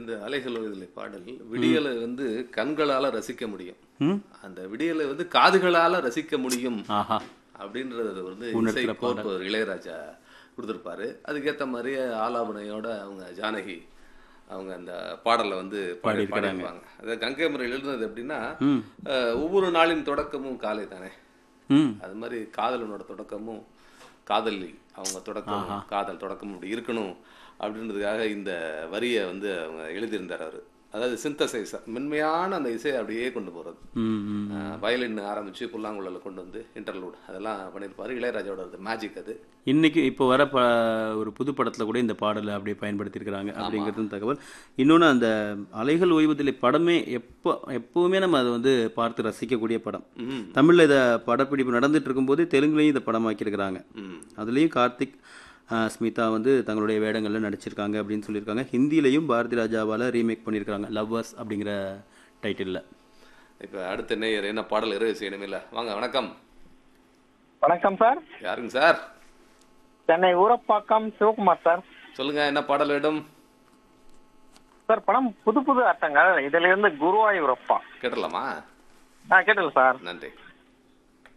வந்து அலைகள் இதில் பாடல் விடியலை வந்து கண்களால ரசிக்க முடியும் ம் அந்த விடியலை வந்து காதுகளால ரசிக்க முடியும் ஆஹா அப்படின்றது வந்து இசை கோர்ப்பு இளையராஜா கொடுத்துருப்பாரு அதுக்கேற்ற மாதிரியே ஆலாபனையோட அவங்க ஜானகி அவங்க அந்த பாடலை வந்து பாடி பாடியிருப்பாங்க அதாவது கங்கை முறை எழுதுனது எப்படின்னா அஹ், ஒவ்வொரு நாளின் தொடக்கமும் காலை தானே ம் அது மாதிரி காதலனோட தொடக்கமும் காதலி அவங்க தொடக்கமும் காதல் தொடக்கமும் இப்படி இருக்கணும் அப்படின்றதுக்காக இந்த வரியை வந்து அவங்க எழுதியிருந்தார் அவர் அதாவது சிந்தசைஸ் மென்மையான அந்த இசையை அப்படியே கொண்டு போகிறது ம் ம் வயலின் ஆரம்பிச்சு புல்லாங்குழல கொண்டு வந்து இன்டர்லூட் அதெல்லாம் பண்ணியிருப்பாரு இளையராஜாவோட அது மேஜிக் அது இன்னைக்கு இப்போ வர ப ஒரு புது படத்துல கூட இந்த பாடலை அப்படியே பயன்படுத்தியிருக்கிறாங்க அப்படிங்கிறது தகவல் இன்னொன்று அந்த அலைகள் ஓய்வதில்லை படமே எப்போ எப்பவுமே நம்ம அதை வந்து பார்த்து ரசிக்கக்கூடிய படம் ம் தமிழ்ல இதை படப்பிடிப்பு நடந்துட்டு இருக்கும்போது தெலுங்குலையும் இதை படமாக்கியிருக்கிறாங்க ம் அதுலேயும் கார்த்திக் ஆஹ், ஸ்மிதா வந்து தங்களுடைய வேடங்களில் நடிச்சிருக்காங்க அப்படின்னு சொல்லியிருக்காங்க ஹிந்திலையும் பாரதி ராஜாவால் ரீமேக் பண்ணியிருக்காங்க லவ்வர்ஸ் அப்படிங்கிற டைட்டிலில் இப்போ அடுத்த நேயர் என்ன பாடல் இரவு செய்யணும் இல்லை வாங்க வணக்கம் வணக்கம் சார் யாருங்க சார் சென்னை ஊரப்பாக்கம் சிவகுமார் சார் சொல்லுங்க என்ன பாடல் வேணும் சார் படம் புது புது அர்த்தங்கள் இதுல இருந்து குருவாயூரப்பா கேட்டலாமா ஆ கேட்டல சார் நன்றி